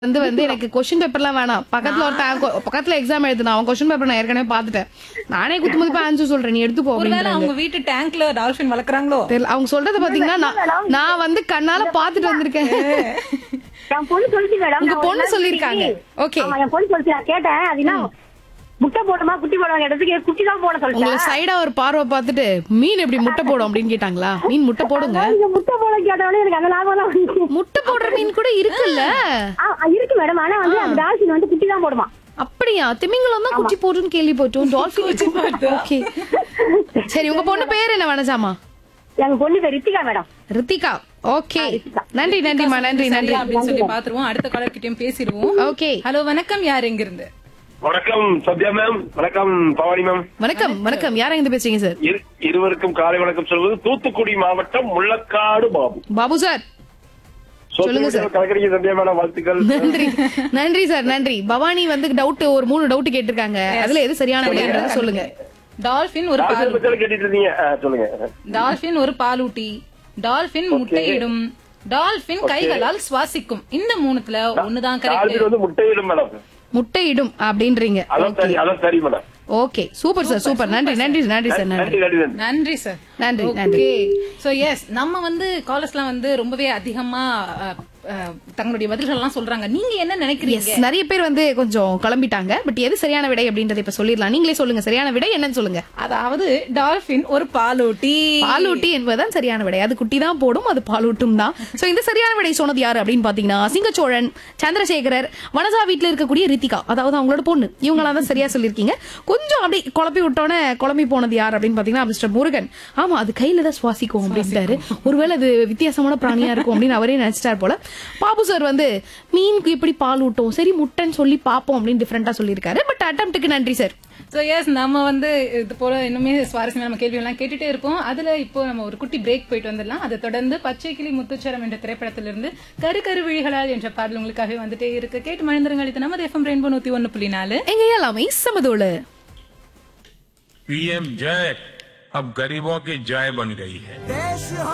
வந்து வந்து எனக்கு கொஸ்டின் பேப்பர்லாம் வேணாம் பக்கத்துல ஒரு ta- கொ- பக்கத்துல எக்ஸாம் எழுதுனா அவன் கொஸ்டின் பேப்பர் நான் ஏற்கனவே பார்த்துட்டேன் நானே குத்துமதிப்பா ஆன்சர் சொல்றேன் நீ எடுத்துக்கோ ஒருவேளை அப்படின்றாங்க அவங்க வீட்டு டேங்க்ல டால்பின் வளர்க்குறாங்களோ தெரியல அவங்க சொல்றத பாத்தீங்கன்னா நான் நான் வந்து கண்ணால பாத்துட்டு வந்திருக்கேன் என் பொண்ணு சொல்லிச்சு மேடம் உங்க நான் ஒரு பொண்ணு நாள் சொல்லிருக்காங்க. சரி. Okay. ஆமா, என் பொண்ணு சொல்லிச்சு நான் கேட்டேன் அது என்ன முட்டை போடுமா குட்டி போடுவாங்க இடத்துக்கு குட்டி தான் போட உங்களை சொல்லிட்டேன் சைடா ஒரு பார்வை பார்த்துட்டு மீன் எப்படி முட்டை போடும் அப்படின்னு கேட்டாங்களா மீன் முட்டை போடுங்க நீங்க முட்டை போட கேட்டவொடனே எனக்கு அந்த லாபம் தான் வந்துச்சு. முட்டை போடுற மீன் கூட இருக்குல்ல ஆ, ஆ, இருக்கு மேடம் ஆனா வந்து அந்த டால்பின் வந்து குட்டி தான் போடுமா அப்படியா திமிங்கலம் தான் குட்டி போடுன்னு கேள்விப்பட்டோம் டால்பின் ஓகே சரி உங்க பொண்ணு பேர் என்ன வனஜாமா எங்க பொண்ணு பேர் ரித்திகா மேடம் ரித்திகா ஓகே நன்றி நன்றிமா நன்றி நன்றி சரியா அப்படின்னு சொல்லி பாத்துருவோம் அடுத்த காலர் கிட்டயும் பேசிடுவோம் ஓகே ஹலோ வணக்கம் யார் எங்க இருந்து வணக்கம் சத்யா மேம் வணக்கம் பவானி மேம் வணக்கம் வணக்கம் யார் எங்க பேசுறீங்க சார் இரு- இருவருக்கும் காலை வணக்கம் சொல்வது தூத்துக்குடி மாவட்டம் முள்ளக்காடு பாபு பாபு சார் சொல்லுங்க சார். கலக்கடிக்க சத்யா மேடம் வாழ்த்துக்கள் நன்றி நன்றி சார் நன்றி பவானி வந்து டவுட் ஒரு மூணு டவுட் கேட்டிருக்காங்க அதுல எது சரியான விடைன்றது சொல்லுங்க டால்பின் ஒரு ஆசிரியர் பால் பத்தி கேட்டுட்டு இருந்தீங்க ஆ, சொல்லுங்க டால்பின் ஒரு பாலூட்டி டால்பின் முட்டையிடும் டால்பின் கைகளால் சுவாசிக்கும் இந்த மூணுத்துல ஒண்ணுதான் டால்பின் கரெக்ட் வந்து முட்டையிடும் மேடம் முட்டையிடும் அப்படின்றீங்க அதான் சரி அதான் சரி madam okay super sir super நன்றி நன்றி நன்றி சார் நன்றி நன்றி நன்றி நன்றி நன்றி சார் நன்றி நன்றி ஓகே சோ எஸ் நம்ம வந்து காலர்ஸ்லாம் வந்து ரொம்பவே அதிகமா அஹ், அஹ், தங்களுடைய பதில்கள் எல்லாம் சொல்றாங்க நீங்க என்ன நினைக்கிறீங்க எஸ் நிறைய பேர் வந்து கொஞ்சம் குழம்பிட்டாங்க பட் எது சரியான விடை அப்படின்றத இப்ப சொல்லிடலாம் நீங்களே சொல்லுங்க சரியான விடை என்னன்னு சொல்லுங்க அதாவது டால்பின் ஒரு பாலூட்டி பாலூட்டி என்பதுதான் சரியான விடை அது குட்டி தான் போடும் அது பாலூட்டும் தான் சோ இந்த சரியான விடை சொன்னது யாரு அப்படின்னு பாத்தீங்கன்னா சிங்கச்சோழன் சந்திரசேகரர் வனஜா வீட்ல இருக்கக்கூடிய ரித்திகா அதாவது அவங்களோட பொண்ணு இவங்களாம் தான் சரியா சொல்லியிருக்கீங்க கொஞ்சம் அப்படி குழப்பி விட்டோன்னே குழம்பி போனது யார் அப்படின்னு பாத்தீங்கன்னா மிஸ்டர் முருகன் ஆமா அது கையில தான் சுவாசிக்கும் அப்படின்ட்டாரு ஒருவேளை அது வித்தியாசமான பிராணியா இருக்கும் அப்படின்னு அவரே நினைச்சிட்டார் போல பாபு சார் வந்து மீனுக்கு எப்படி பால் ஊட்டும் சரி முட்டைன்னு சொல்லி பாப்போம் அப்படின்னு டிஃபரெண்டா சொல்லியிருக்காரு பட் அட்டம்ப்ட்டுக்கு நன்றி சார் சோ எஸ் நம்ம வந்து இது போல இன்னுமே சுவாரஸ்யமா நம்ம கேள்வி எல்லாம் கேட்டுட்டே இருப்போம் அதுல இப்போ நம்ம ஒரு குட்டி பிரேக் போயிட்டு வந்துடலாம் அதை தொடர்ந்து பச்சை கிளி முத்துச்சரம் என்ற திரைப்படத்திலிருந்து கரு கரு விழிகளால் என்ற பாடல் உங்களுக்காகவே வந்துட்டே இருக்கு கேட்டு மனிதர்கள் இது நமது எஃப்எம் ரெயின்போ நூத்தி ஒன்னு புள்ளி நாலு எங்க எல்லாமே சமதோடு पीएम जय अब गरीबों की जय बन गई है